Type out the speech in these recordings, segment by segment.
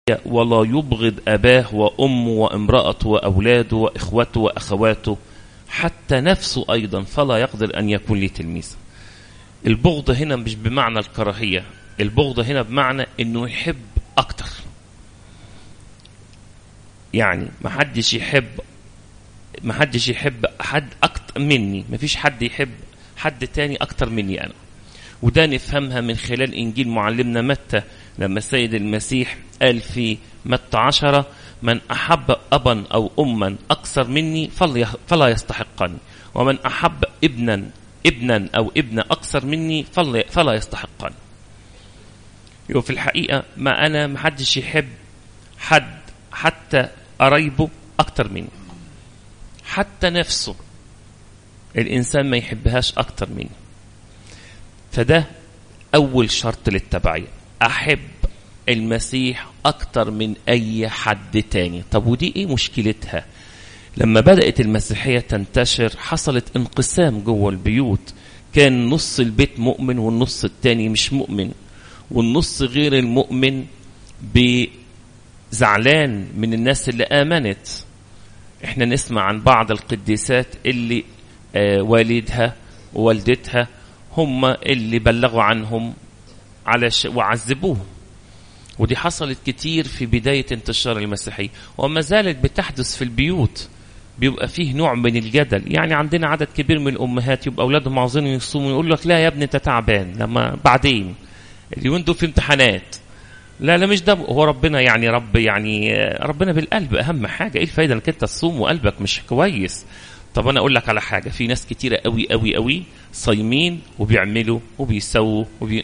ولا يبغض أباه وأمه وامرأته وأولاده وإخوته وأخواته حتى نفسه أيضا فلا يقدر أن يكون لي تلميذ البغض هنا مش بمعنى الكراهية البغض هنا بمعنى أنه يحب أكتر يعني ما حدش يحب ما حدش يحب حد أكتر مني ما فيش حد يحب حد تاني أكتر مني أنا وده نفهمها من خلال إنجيل معلمنا متى لما السيد المسيح قال في متى عشرة من أحب أبا أو أما أكثر مني فلا يستحقني ومن أحب ابنا ابنا أو ابنة أكثر مني فلا يستحقني يبقى في الحقيقة ما أنا ما حدش يحب حد حتى قرايبه أكتر مني حتى نفسه الإنسان ما يحبهاش أكتر مني فده أول شرط للتبعية أحب المسيح أكتر من أي حد تاني طب ودي إيه مشكلتها لما بدأت المسيحية تنتشر حصلت انقسام جوه البيوت كان نص البيت مؤمن والنص التاني مش مؤمن والنص غير المؤمن بزعلان من الناس اللي آمنت احنا نسمع عن بعض القديسات اللي آه والدها ووالدتها هم اللي بلغوا عنهم على ش... وعذبوهم ودي حصلت كتير في بداية انتشار المسيحية وما زالت بتحدث في البيوت بيبقى فيه نوع من الجدل يعني عندنا عدد كبير من الأمهات يبقى أولادهم عاوزين يصوموا يقول لك لا يا ابني أنت تعبان لما بعدين اليومين دول في امتحانات لا لا مش ده هو ربنا يعني رب يعني ربنا بالقلب أهم حاجة إيه الفايدة إنك أنت تصوم وقلبك مش كويس طب أنا أقول لك على حاجة في ناس كتيرة قوي قوي قوي صايمين وبيعملوا وبيسووا وبي...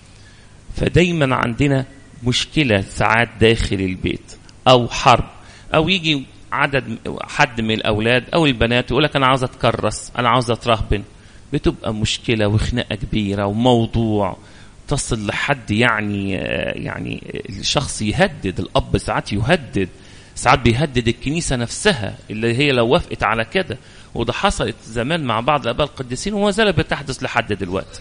فدايما عندنا مشكلة ساعات داخل البيت أو حرب أو يجي عدد حد من الأولاد أو البنات يقول لك أنا عاوز أتكرس أنا عاوز أترهبن بتبقى مشكلة وخناقة كبيرة وموضوع تصل لحد يعني يعني الشخص يهدد الأب ساعات يهدد ساعات بيهدد الكنيسة نفسها اللي هي لو وافقت على كده وده حصلت زمان مع بعض الآباء القديسين وما زالت بتحدث لحد دلوقتي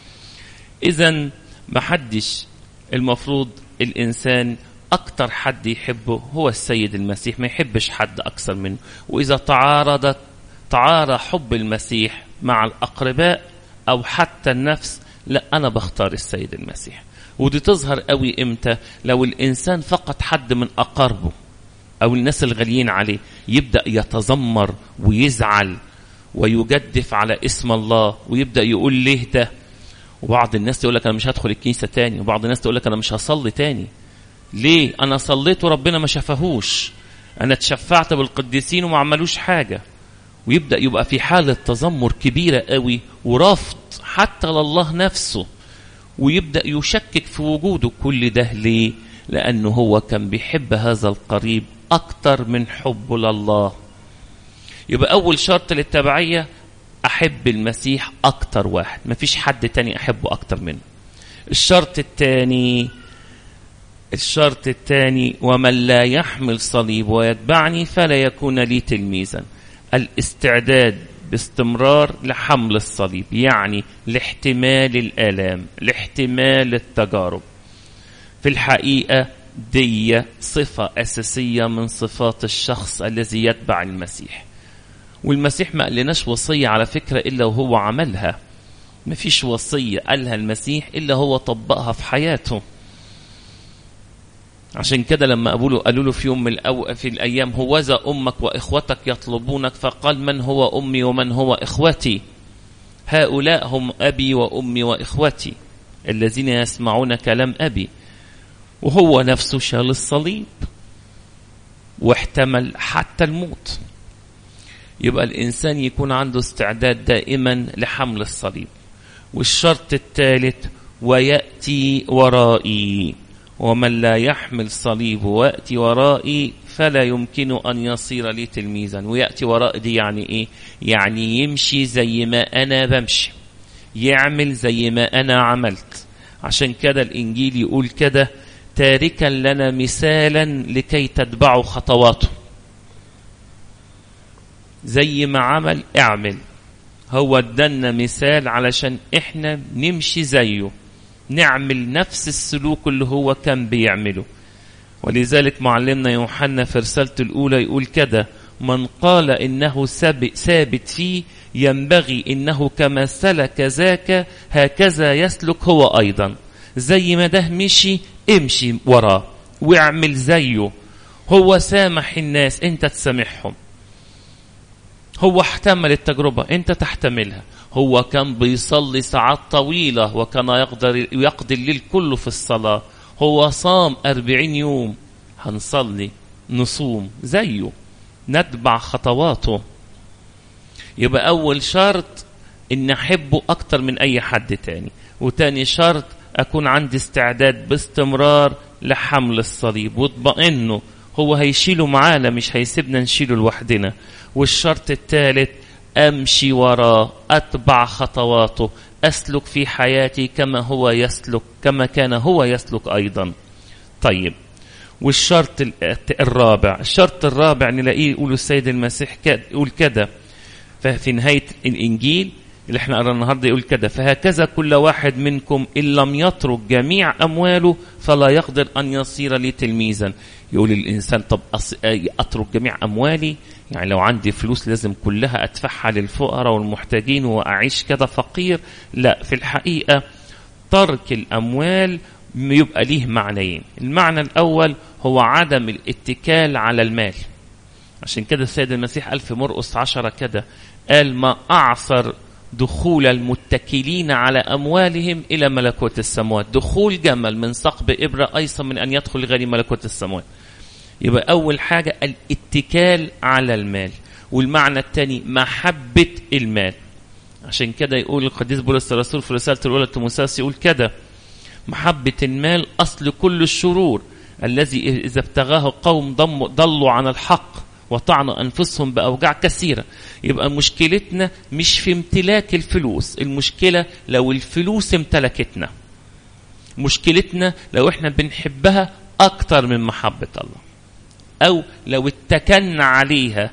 إذا ما حدش المفروض الإنسان أكتر حد يحبه هو السيد المسيح ما يحبش حد أكثر منه وإذا تعارضت تعارى حب المسيح مع الأقرباء أو حتى النفس لا أنا بختار السيد المسيح ودي تظهر قوي إمتى لو الإنسان فقد حد من أقاربه أو الناس الغاليين عليه يبدأ يتذمر ويزعل ويجدف على اسم الله ويبدأ يقول ليه ده وبعض الناس تقول لك انا مش هدخل الكنيسه تاني وبعض الناس تقول لك انا مش هصلي تاني ليه انا صليت وربنا ما شافهوش انا اتشفعت بالقديسين وما عملوش حاجه ويبدا يبقى في حاله تذمر كبيره قوي ورفض حتى لله نفسه ويبدا يشكك في وجوده كل ده ليه لانه هو كان بيحب هذا القريب اكتر من حبه لله يبقى اول شرط للتبعيه أحب المسيح أكتر واحد مفيش حد تاني أحبه أكتر منه الشرط الثاني الشرط الثاني ومن لا يحمل صليب ويتبعني فلا يكون لي تلميذا الاستعداد باستمرار لحمل الصليب يعني لاحتمال الآلام لاحتمال التجارب في الحقيقة دي صفة أساسية من صفات الشخص الذي يتبع المسيح والمسيح ما قالناش وصية على فكرة إلا وهو عملها ما فيش وصية قالها المسيح إلا هو طبقها في حياته عشان كده لما قالوا قالوا له في يوم من الأو في الأيام هوذا أمك وإخوتك يطلبونك فقال من هو أمي ومن هو إخوتي هؤلاء هم أبي وأمي وإخوتي الذين يسمعون كلام أبي وهو نفسه شال الصليب واحتمل حتى الموت يبقى الإنسان يكون عنده استعداد دائما لحمل الصليب والشرط الثالث ويأتي ورائي ومن لا يحمل صليب ويأتي ورائي فلا يمكن أن يصير لي تلميذا ويأتي ورائي دي يعني إيه يعني يمشي زي ما أنا بمشي يعمل زي ما أنا عملت عشان كده الإنجيل يقول كده تاركا لنا مثالا لكي تتبعوا خطواته زي ما عمل اعمل هو ادانا مثال علشان احنا نمشي زيه نعمل نفس السلوك اللي هو كان بيعمله ولذلك معلمنا يوحنا في رسالته الأولى يقول كده من قال إنه ثابت فيه ينبغي إنه كما سلك ذاك هكذا يسلك هو أيضا زي ما ده مشي امشي وراه واعمل زيه هو سامح الناس انت تسامحهم هو احتمل التجربة انت تحتملها هو كان بيصلي ساعات طويلة وكان يقدر يقضي الليل كله في الصلاة هو صام أربعين يوم هنصلي نصوم زيه نتبع خطواته يبقى أول شرط إن أحبه أكتر من أي حد تاني وتاني شرط أكون عندي استعداد باستمرار لحمل الصليب واطمئنه هو هيشيله معانا مش هيسيبنا نشيله لوحدنا والشرط الثالث أمشي وراه أتبع خطواته أسلك في حياتي كما هو يسلك كما كان هو يسلك أيضا طيب والشرط الرابع الشرط الرابع نلاقيه يقول السيد المسيح يقول كده ففي نهاية الإنجيل اللي احنا قرأنا النهارده يقول كده فهكذا كل واحد منكم إن لم يترك جميع أمواله فلا يقدر أن يصير لي تلميذا يقول الإنسان طب أترك جميع أموالي يعني لو عندي فلوس لازم كلها أدفعها للفقراء والمحتاجين وأعيش كده فقير لا في الحقيقة ترك الأموال يبقى ليه معنيين المعنى الأول هو عدم الاتكال على المال عشان كده السيد المسيح قال في مرقس عشرة كده قال ما أعصر دخول المتكلين على أموالهم إلى ملكوت السماوات دخول جمل من ثقب إبرة أيسر من أن يدخل غير ملكوت السماوات يبقى أول حاجة الاتكال على المال والمعنى الثاني محبة المال عشان كده يقول القديس بولس الرسول في رسالة الأولى تيموثاوس يقول كده محبة المال أصل كل الشرور الذي إذا ابتغاه قوم ضلوا عن الحق وطعنوا أنفسهم بأوجاع كثيرة يبقى مشكلتنا مش في امتلاك الفلوس المشكلة لو الفلوس امتلكتنا مشكلتنا لو احنا بنحبها أكتر من محبة الله أو لو اتكلنا عليها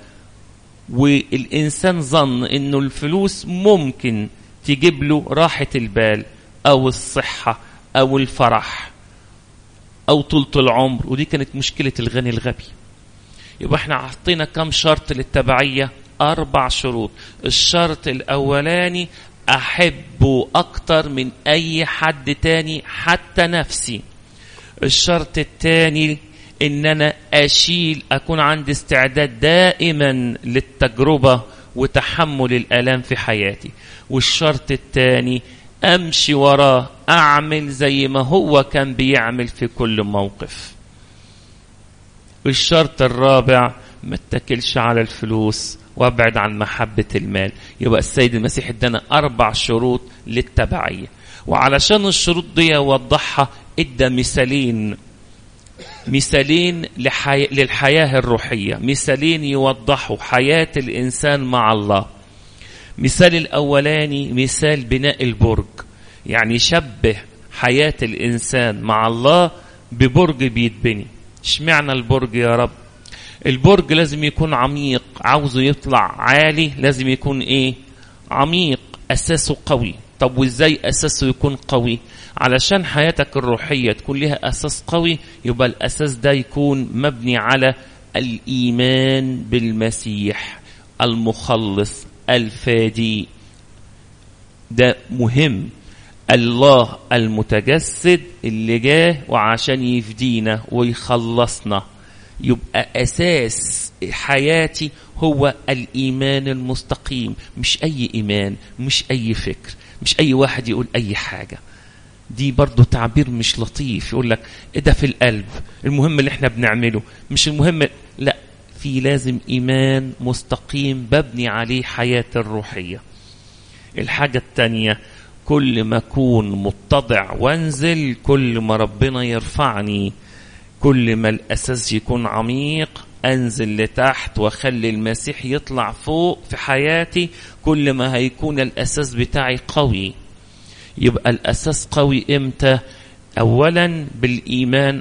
والإنسان ظن إنه الفلوس ممكن تجيب له راحة البال أو الصحة أو الفرح أو طولة العمر ودي كانت مشكلة الغني الغبي يبقى احنا عطينا كم شرط للتبعية أربع شروط الشرط الأولاني أحبه أكتر من أي حد تاني حتى نفسي الشرط الثاني ان انا اشيل اكون عندي استعداد دائما للتجربه وتحمل الالام في حياتي والشرط الثاني امشي وراه اعمل زي ما هو كان بيعمل في كل موقف والشرط الرابع ما اتكلش على الفلوس وابعد عن محبة المال يبقى السيد المسيح ادانا أربع شروط للتبعية وعلشان الشروط دي يوضحها ادى مثالين مثالين لحي... للحياة الروحية مثالين يوضحوا حياة الإنسان مع الله مثال الأولاني مثال بناء البرج يعني شبه حياة الإنسان مع الله ببرج بيتبني اشمعنى البرج يا رب البرج لازم يكون عميق عاوزه يطلع عالي لازم يكون ايه عميق اساسه قوي طب وازاي اساسه يكون قوي علشان حياتك الروحيه تكون لها اساس قوي يبقى الاساس ده يكون مبني على الايمان بالمسيح المخلص الفادي ده مهم الله المتجسد اللي جاه وعشان يفدينا ويخلصنا يبقى اساس حياتي هو الايمان المستقيم مش اي ايمان مش اي فكر مش اي واحد يقول اي حاجه دي برضو تعبير مش لطيف يقول لك ايه ده في القلب المهم اللي احنا بنعمله مش المهم لا في لازم ايمان مستقيم ببني عليه حياتي الروحيه الحاجه الثانيه كل ما اكون متضع وانزل كل ما ربنا يرفعني كل ما الاساس يكون عميق انزل لتحت واخلي المسيح يطلع فوق في حياتي كل ما هيكون الاساس بتاعي قوي يبقى الاساس قوي امتى اولا بالايمان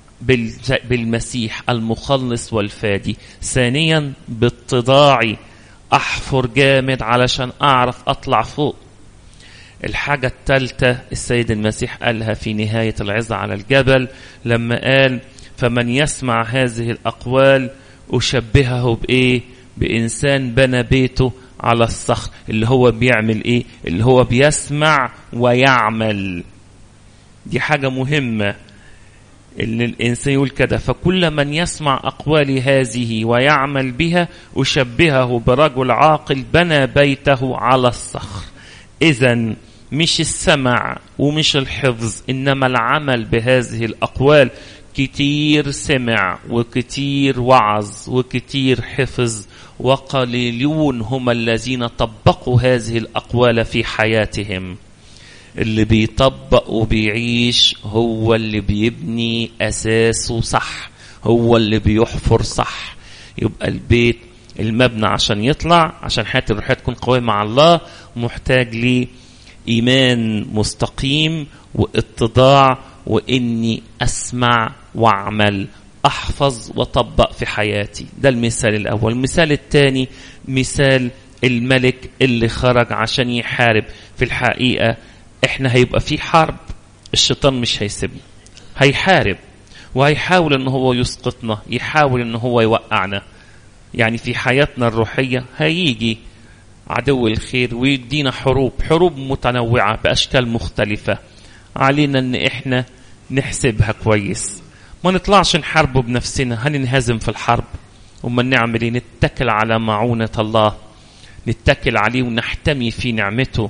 بالمسيح المخلص والفادي ثانيا باتضاعي احفر جامد علشان اعرف اطلع فوق الحاجة الثالثة السيد المسيح قالها في نهاية العظة على الجبل لما قال فمن يسمع هذه الأقوال أشبهه بإيه بإنسان بنى بيته على الصخر اللي هو بيعمل إيه اللي هو بيسمع ويعمل دي حاجة مهمة ان الانسان يقول كده فكل من يسمع اقوالي هذه ويعمل بها اشبهه برجل عاقل بنى بيته على الصخر اذا مش السمع ومش الحفظ انما العمل بهذه الاقوال كتير سمع وكتير وعظ وكتير حفظ وقليلون هم الذين طبقوا هذه الاقوال في حياتهم اللي بيطبق وبيعيش هو اللي بيبني اساسه صح هو اللي بيحفر صح يبقى البيت المبنى عشان يطلع عشان حياتي الروحيه تكون قويه مع الله محتاج لي ايمان مستقيم واتضاع واني اسمع واعمل احفظ واطبق في حياتي ده المثال الاول المثال الثاني مثال الملك اللي خرج عشان يحارب في الحقيقه احنا هيبقى في حرب الشيطان مش هيسيبنا هيحارب وهيحاول ان هو يسقطنا يحاول ان هو يوقعنا يعني في حياتنا الروحيه هيجي عدو الخير ويدينا حروب حروب متنوعه باشكال مختلفه علينا ان احنا نحسبها كويس ما نطلعش نحاربه بنفسنا هننهزم في الحرب وما نعمل ايه نتكل على معونه الله نتكل عليه ونحتمي في نعمته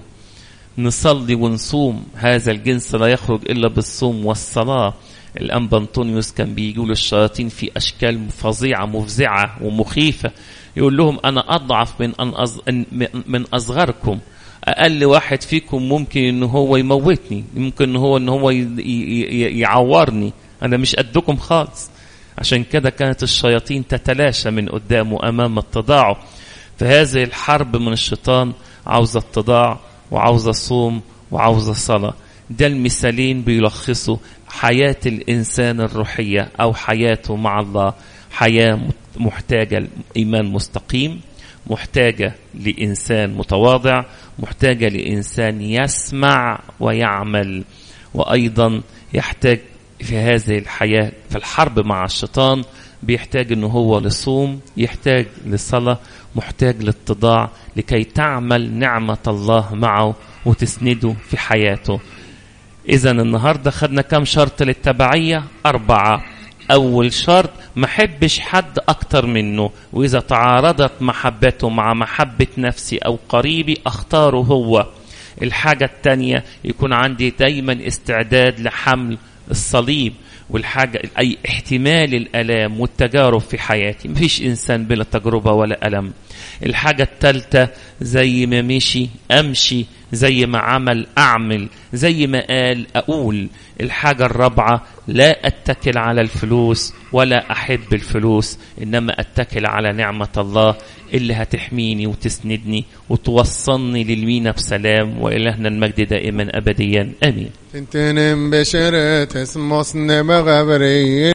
نصلي ونصوم هذا الجنس لا يخرج إلا بالصوم والصلاة الأنبا أنطونيوس كان بيقول الشياطين في أشكال فظيعة مفزعة ومخيفة يقول لهم أنا أضعف من أن أز... من أصغركم أقل واحد فيكم ممكن إن هو يموتني ممكن إن هو إن هو ي... ي... يعورني أنا مش قدكم خالص عشان كده كانت الشياطين تتلاشى من قدامه أمام اتضاعه فهذه الحرب من الشيطان عاوزة اتضاع وعاوزة صوم وعاوزة صلاة ده المثالين بيلخصوا حياة الإنسان الروحية أو حياته مع الله حياة محتاجة لإيمان مستقيم محتاجة لإنسان متواضع محتاجة لإنسان يسمع ويعمل وأيضا يحتاج في هذه الحياة في الحرب مع الشيطان بيحتاج انه هو لصوم يحتاج للصلاة محتاج للاتضاع لكي تعمل نعمة الله معه وتسنده في حياته إذا النهاردة خدنا كم شرط للتبعية أربعة أول شرط ما حبش حد أكتر منه وإذا تعارضت محبته مع محبة نفسي أو قريبي أختاره هو الحاجة الثانية يكون عندي دايما استعداد لحمل الصليب والحاجة أي احتمال الألام والتجارب في حياتي مفيش إنسان بلا تجربة ولا ألم الحاجة الثالثة زي ما مشي أمشي زي ما عمل أعمل زي ما قال أقول الحاجة الرابعة لا أتكل على الفلوس ولا أحب الفلوس إنما أتكل على نعمة الله اللي هتحميني وتسندني وتوصلني للمينا بسلام وإلهنا المجد دائما أبديا آمين تنتنم بشرة اسمصن بغبري